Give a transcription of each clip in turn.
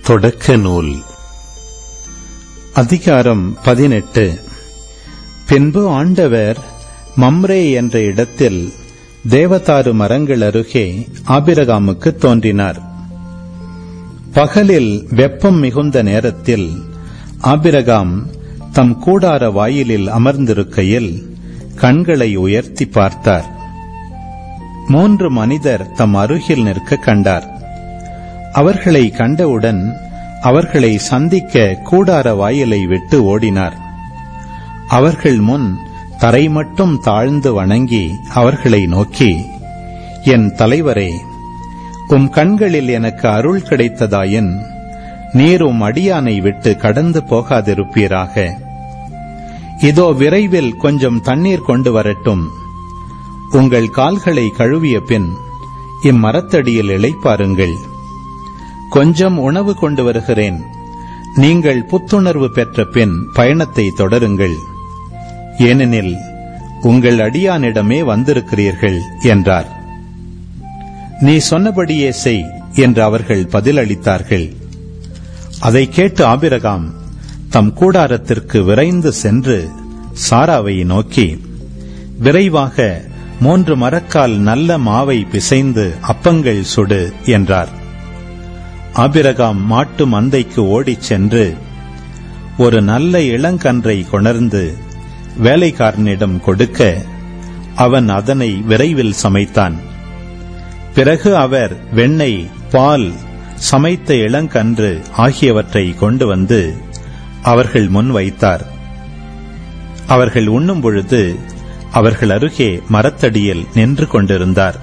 தொடக்க நூல் அதிகாரம் பதினெட்டு பின்பு ஆண்டவர் மம்ரே என்ற இடத்தில் தேவதாரு மரங்கள் அருகே ஆபிரகாமுக்கு தோன்றினார் பகலில் வெப்பம் மிகுந்த நேரத்தில் ஆபிரகாம் தம் கூடார வாயிலில் அமர்ந்திருக்கையில் கண்களை உயர்த்தி பார்த்தார் மூன்று மனிதர் தம் அருகில் நிற்க கண்டார் அவர்களை கண்டவுடன் அவர்களை சந்திக்க கூடார வாயிலை விட்டு ஓடினார் அவர்கள் முன் தரை மட்டும் தாழ்ந்து வணங்கி அவர்களை நோக்கி என் தலைவரே உம் கண்களில் எனக்கு அருள் கிடைத்ததாயின் நீர் உம் அடியானை விட்டு கடந்து போகாதிருப்பீராக இதோ விரைவில் கொஞ்சம் தண்ணீர் கொண்டு வரட்டும் உங்கள் கால்களை கழுவிய பின் இம்மரத்தடியில் இளைப்பாருங்கள் கொஞ்சம் உணவு கொண்டு வருகிறேன் நீங்கள் புத்துணர்வு பெற்ற பின் பயணத்தை தொடருங்கள் ஏனெனில் உங்கள் அடியானிடமே வந்திருக்கிறீர்கள் என்றார் நீ சொன்னபடியே செய் என்று அவர்கள் பதிலளித்தார்கள் அதை கேட்டு ஆபிரகாம் தம் கூடாரத்திற்கு விரைந்து சென்று சாராவை நோக்கி விரைவாக மூன்று மரக்கால் நல்ல மாவை பிசைந்து அப்பங்கள் சுடு என்றார் ஆபிரகாம் மாட்டு மந்தைக்கு ஓடிச் சென்று ஒரு நல்ல இளங்கன்றை கொணர்ந்து வேலைக்காரனிடம் கொடுக்க அவன் அதனை விரைவில் சமைத்தான் பிறகு அவர் வெண்ணெய் பால் சமைத்த இளங்கன்று ஆகியவற்றை கொண்டு வந்து அவர்கள் முன் வைத்தார் அவர்கள் உண்ணும் பொழுது அவர்கள் அருகே மரத்தடியில் நின்று கொண்டிருந்தார்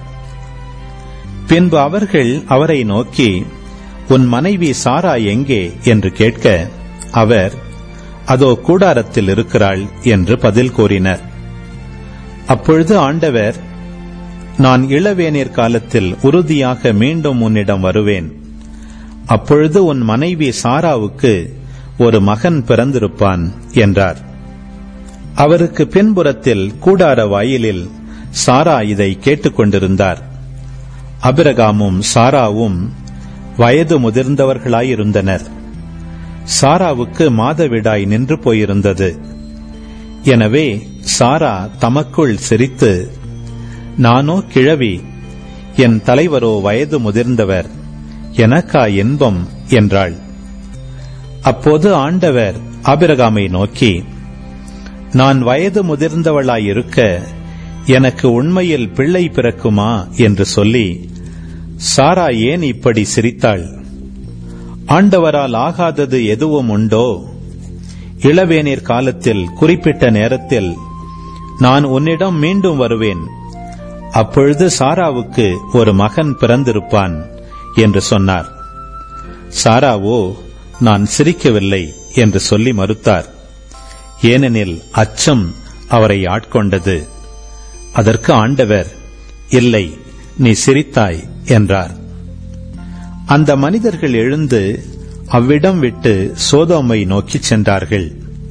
பின்பு அவர்கள் அவரை நோக்கி உன் மனைவி சாரா எங்கே என்று கேட்க அவர் அதோ கூடாரத்தில் இருக்கிறாள் என்று பதில் கூறினர் அப்பொழுது ஆண்டவர் நான் இளவேநீர் காலத்தில் உறுதியாக மீண்டும் உன்னிடம் வருவேன் அப்பொழுது உன் மனைவி சாராவுக்கு ஒரு மகன் பிறந்திருப்பான் என்றார் அவருக்கு பின்புறத்தில் கூடார வாயிலில் சாரா இதை கேட்டுக்கொண்டிருந்தார் அபிரகாமும் சாராவும் வயது முதிர்ந்தவர்களாயிருந்தனர் சாராவுக்கு மாதவிடாய் நின்று போயிருந்தது எனவே சாரா தமக்குள் சிரித்து நானோ கிழவி என் தலைவரோ வயது முதிர்ந்தவர் எனக்கா இன்பம் என்றாள் அப்போது ஆண்டவர் ஆபிரகாமை நோக்கி நான் வயது முதிர்ந்தவளாயிருக்க எனக்கு உண்மையில் பிள்ளை பிறக்குமா என்று சொல்லி சாரா ஏன் இப்படி சிரித்தாள் ஆண்டவரால் ஆகாதது எதுவும் உண்டோ இளவேநீர் காலத்தில் குறிப்பிட்ட நேரத்தில் நான் உன்னிடம் மீண்டும் வருவேன் அப்பொழுது சாராவுக்கு ஒரு மகன் பிறந்திருப்பான் என்று சொன்னார் சாராவோ நான் சிரிக்கவில்லை என்று சொல்லி மறுத்தார் ஏனெனில் அச்சம் அவரை ஆட்கொண்டது அதற்கு ஆண்டவர் இல்லை நீ சிரித்தாய் என்றார் அந்த மனிதர்கள் எழுந்து அவ்விடம் விட்டு சோதோமை நோக்கிச் சென்றார்கள்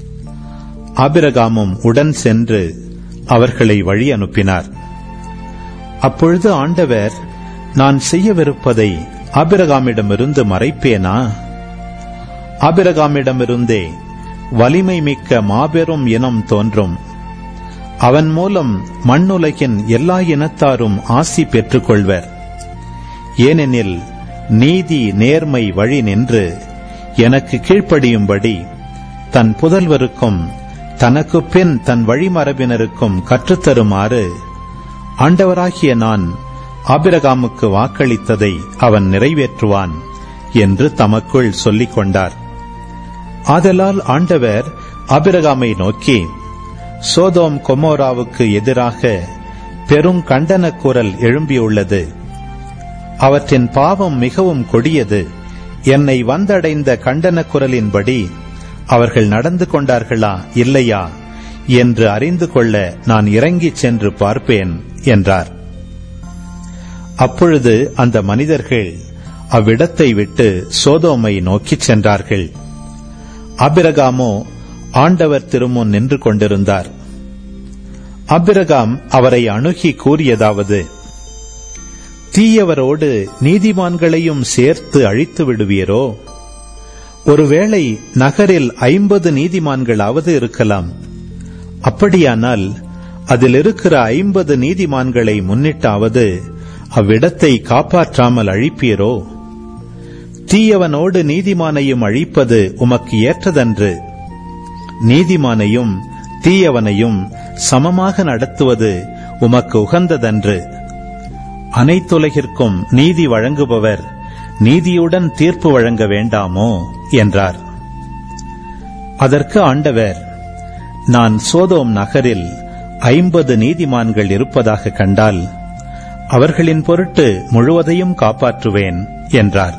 ஆபிரகாமும் உடன் சென்று அவர்களை வழி அனுப்பினார் அப்பொழுது ஆண்டவர் நான் செய்யவிருப்பதை ஆபிரகாமிடமிருந்து மறைப்பேனா ஆபிரகாமிடமிருந்தே வலிமை மிக்க மாபெரும் இனம் தோன்றும் அவன் மூலம் மண்ணுலகின் எல்லா இனத்தாரும் ஆசி பெற்றுக்கொள்வர் ஏனெனில் நீதி நேர்மை வழி நின்று எனக்கு கீழ்ப்படியும்படி தன் புதல்வருக்கும் தனக்கு பின் தன் வழிமரபினருக்கும் கற்றுத்தருமாறு ஆண்டவராகிய நான் ஆபிரகாமுக்கு வாக்களித்ததை அவன் நிறைவேற்றுவான் என்று தமக்குள் சொல்லிக் கொண்டார் ஆதலால் ஆண்டவர் ஆபிரகாமை நோக்கி சோதோம் கொமோராவுக்கு எதிராக பெரும் கண்டன குரல் எழும்பியுள்ளது அவற்றின் பாவம் மிகவும் கொடியது என்னை வந்தடைந்த கண்டன குரலின்படி அவர்கள் நடந்து கொண்டார்களா இல்லையா என்று அறிந்து கொள்ள நான் இறங்கிச் சென்று பார்ப்பேன் என்றார் அப்பொழுது அந்த மனிதர்கள் அவ்விடத்தை விட்டு சோதோமை நோக்கிச் சென்றார்கள் அபிரகாமோ ஆண்டவர் திருமுன் நின்று கொண்டிருந்தார் அபிரகாம் அவரை அணுகி கூறியதாவது தீயவரோடு நீதிமான்களையும் சேர்த்து அழித்து விடுவீரோ ஒருவேளை நகரில் ஐம்பது நீதிமான்களாவது இருக்கலாம் அப்படியானால் அதில் இருக்கிற ஐம்பது நீதிமான்களை முன்னிட்டாவது அவ்விடத்தை காப்பாற்றாமல் அழிப்பீரோ தீயவனோடு நீதிமானையும் அழிப்பது உமக்கு ஏற்றதன்று நீதிமானையும் தீயவனையும் சமமாக நடத்துவது உமக்கு உகந்ததன்று அனைத்துலகிற்கும் நீதி வழங்குபவர் நீதியுடன் தீர்ப்பு வழங்க வேண்டாமோ என்றார் அதற்கு ஆண்டவர் நான் சோதோம் நகரில் ஐம்பது நீதிமான்கள் இருப்பதாக கண்டால் அவர்களின் பொருட்டு முழுவதையும் காப்பாற்றுவேன் என்றார்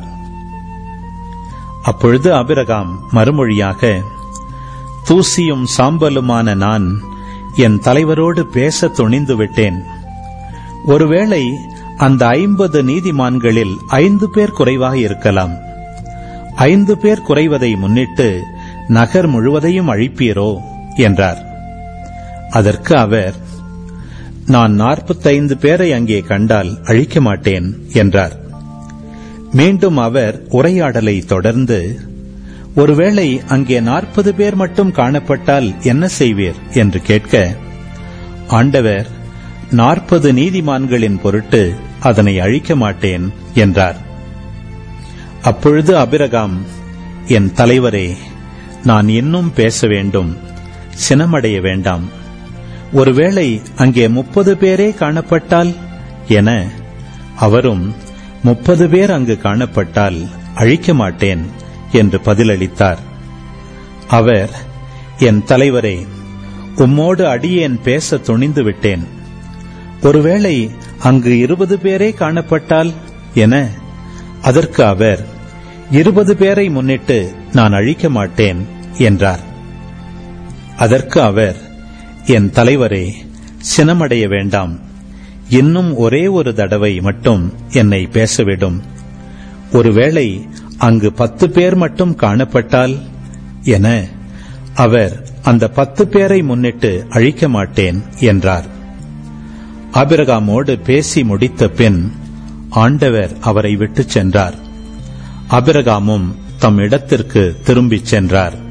அப்பொழுது அபிரகாம் மறுமொழியாக தூசியும் சாம்பலுமான நான் என் தலைவரோடு பேச துணிந்து விட்டேன் ஒருவேளை அந்த ஐம்பது நீதிமான்களில் ஐந்து பேர் குறைவாக இருக்கலாம் ஐந்து பேர் குறைவதை முன்னிட்டு நகர் முழுவதையும் அழிப்பீரோ என்றார் அதற்கு அவர் நான் நாற்பத்தைந்து பேரை அங்கே கண்டால் அழிக்க மாட்டேன் என்றார் மீண்டும் அவர் உரையாடலை தொடர்ந்து ஒருவேளை அங்கே நாற்பது பேர் மட்டும் காணப்பட்டால் என்ன செய்வீர் என்று கேட்க ஆண்டவர் நாற்பது நீதிமான்களின் பொருட்டு அதனை அழிக்க மாட்டேன் என்றார் அப்பொழுது அபிரகாம் என் தலைவரே நான் இன்னும் பேச வேண்டும் சினமடைய வேண்டாம் ஒருவேளை அங்கே முப்பது பேரே காணப்பட்டால் என அவரும் முப்பது பேர் அங்கு காணப்பட்டால் அழிக்க மாட்டேன் என்று பதிலளித்தார் அவர் என் தலைவரே உம்மோடு அடியேன் பேச துணிந்து விட்டேன் ஒருவேளை அங்கு இருபது பேரே காணப்பட்டால் என அதற்கு அவர் இருபது பேரை முன்னிட்டு நான் அழிக்க மாட்டேன் என்றார் அதற்கு அவர் என் தலைவரே சினமடைய வேண்டாம் இன்னும் ஒரே ஒரு தடவை மட்டும் என்னை பேசவிடும் ஒருவேளை அங்கு பத்து பேர் மட்டும் காணப்பட்டால் என அவர் அந்த பத்து பேரை முன்னிட்டு அழிக்க மாட்டேன் என்றார் ஆபிரகாமோடு பேசி முடித்த பின் ஆண்டவர் அவரை விட்டுச் சென்றார் அபிரகாமும் தம் இடத்திற்கு திரும்பிச் சென்றார்